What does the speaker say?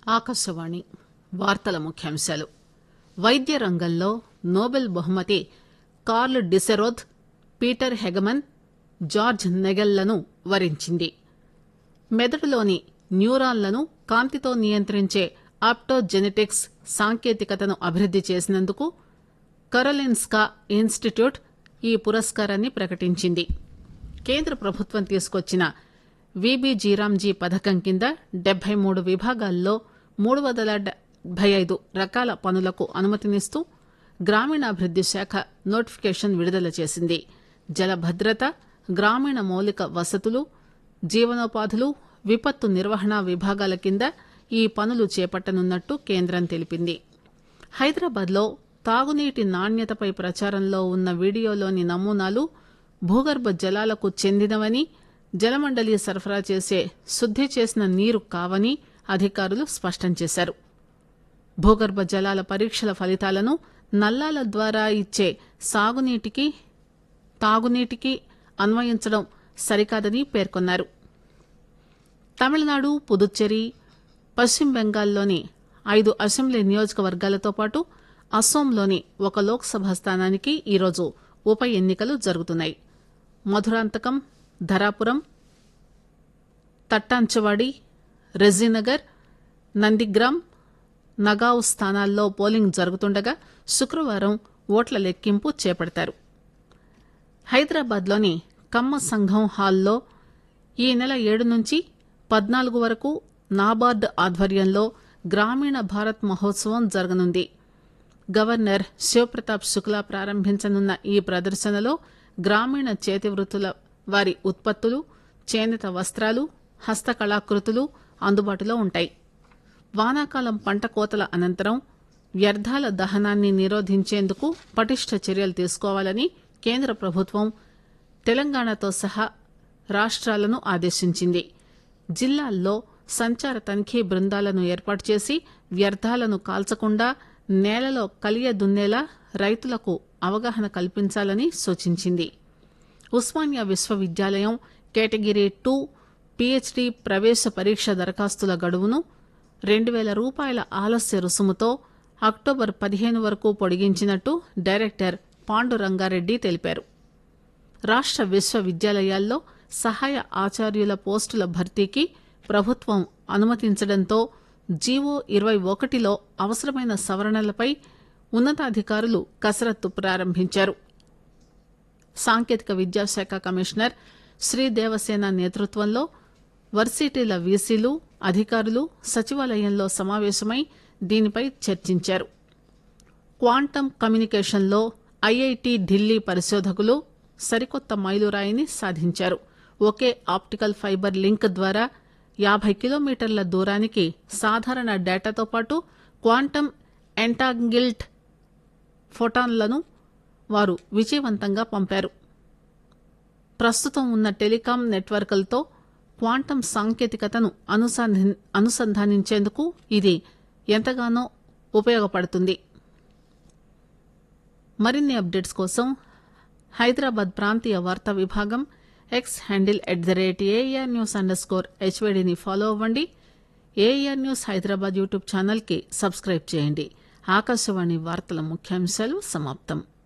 ఆకాశవాణి వార్తల ముఖ్యాంశాలు వైద్య రంగంలో నోబెల్ బహుమతి Karl Deisseroth Peter Hegemann George నెగెల్లను వరించింది మెదడులోని న్యూరాన్లను కాంతితో నియంత్రించే ఆప్టోజెనెటిక్స్ సాంకేతికతను అభివృద్ది చేసినందుకు కరోలిన్స్కా ఇన్స్టిట్యూట్ ఈ పురస్కారాన్ని ప్రకటించింది కేంద్ర ప్రభుత్వం తీసుకొచ్చిన విబిజీరాంజీ పథకం కింద డెబ్బై మూడు విభాగాల్లో మూడు వందల డెబ్బై ఐదు రకాల పనులకు అనుమతినిస్తూ గ్రామీణాభివృద్ది శాఖ నోటిఫికేషన్ విడుదల చేసింది జల భద్రత గ్రామీణ మౌలిక వసతులు జీవనోపాధులు విపత్తు నిర్వహణ విభాగాల కింద ఈ పనులు చేపట్టనున్నట్టు కేంద్రం తెలిపింది హైదరాబాద్ లో తాగునీటి నాణ్యతపై ప్రచారంలో ఉన్న వీడియోలోని నమూనాలు భూగర్భ జలాలకు చెందినవని జలమండలి సరఫరా చేసే శుద్ది చేసిన నీరు కావని అధికారులు స్పష్టం చేశారు భూగర్భ జలాల పరీక్షల ఫలితాలను నల్లాల ద్వారా ఇచ్చే సాగునీటికి తాగునీటికి అన్వయించడం సరికాదని పేర్కొన్నారు తమిళనాడు పుదుచ్చేరి పశ్చిమ బెంగాల్లోని ఐదు అసెంబ్లీ నియోజకవర్గాలతో పాటు అస్సోంలోని ఒక లోక్సభ స్థానానికి ఈరోజు ఉప ఎన్నికలు జరుగుతున్నాయి మధురాంతకం ధరాపురం తట్టాంచవాడి రెజీనగర్ నందిగ్రామ్ నగావ్ స్థానాల్లో పోలింగ్ జరుగుతుండగా శుక్రవారం ఓట్ల లెక్కింపు చేపడతారు హైదరాబాద్లోని కమ్మ సంఘం హాల్లో ఈ నెల ఏడు నుంచి పద్నాలుగు వరకు నాబార్డ్ ఆధ్వర్యంలో గ్రామీణ భారత్ మహోత్సవం జరగనుంది గవర్నర్ శివప్రతాప్ శుక్లా ప్రారంభించనున్న ఈ ప్రదర్శనలో గ్రామీణ చేతి వృత్తుల వారి ఉత్పత్తులు చేనేత వస్త్రాలు హస్తకళాకృతులు అందుబాటులో ఉంటాయి వానాకాలం పంట కోతల అనంతరం వ్యర్థాల దహనాన్ని నిరోధించేందుకు పటిష్ట చర్యలు తీసుకోవాలని కేంద్ర ప్రభుత్వం తెలంగాణతో సహా రాష్ట్రాలను ఆదేశించింది జిల్లాల్లో సంచార తనిఖీ బృందాలను ఏర్పాటు చేసి వ్యర్థాలను కాల్చకుండా నేలలో కలియ దున్నేలా రైతులకు అవగాహన కల్పించాలని సూచించింది ఉస్మానియా విశ్వవిద్యాలయం కేటగిరీ టూ పీహెచ్డీ ప్రవేశ పరీక్ష దరఖాస్తుల గడువును రెండు వేల రూపాయల ఆలస్య రుసుముతో అక్టోబర్ పదిహేను వరకు పొడిగించినట్టు డైరెక్టర్ పాండురంగారెడ్డి తెలిపారు రాష్ట విశ్వవిద్యాలయాల్లో సహాయ ఆచార్యుల పోస్టుల భర్తీకి ప్రభుత్వం అనుమతించడంతో జీవో ఇరవై ఒకటిలో అవసరమైన సవరణలపై ఉన్నతాధికారులు కసరత్తు ప్రారంభించారు సాంకేతిక విద్యాశాఖ కమిషనర్ శ్రీదేవసేన నేతృత్వంలో వర్సిటీల వీసీలు అధికారులు సచివాలయంలో సమావేశమై దీనిపై చర్చించారు క్వాంటమ్ కమ్యూనికేషన్లో ఐఐటి ఢిల్లీ పరిశోధకులు సరికొత్త మైలురాయిని సాధించారు ఒకే ఆప్టికల్ ఫైబర్ లింక్ ద్వారా యాభై కిలోమీటర్ల దూరానికి సాధారణ డేటాతో పాటు క్వాంటమ్ ఎంటాంగిల్డ్ ఫోటాన్లను వారు విజయవంతంగా పంపారు ప్రస్తుతం ఉన్న టెలికాం నెట్వర్క్లతో క్వాంటమ్ సాంకేతికతను అనుసంధానించేందుకు ఇది ఎంతగానో ఉపయోగపడుతుంది మరిన్ని అప్డేట్స్ కోసం హైదరాబాద్ ప్రాంతీయ వార్తా విభాగం X handle at the rate AIR news underscore హెచ్వైడిని ఫాలో అవ్వండి AIR news Hyderabad YouTube channel కి సబ్స్క్రైబ్ చేయండి ఆకాశవాణి వార్తల ముఖ్యాంశాలు సమాప్తం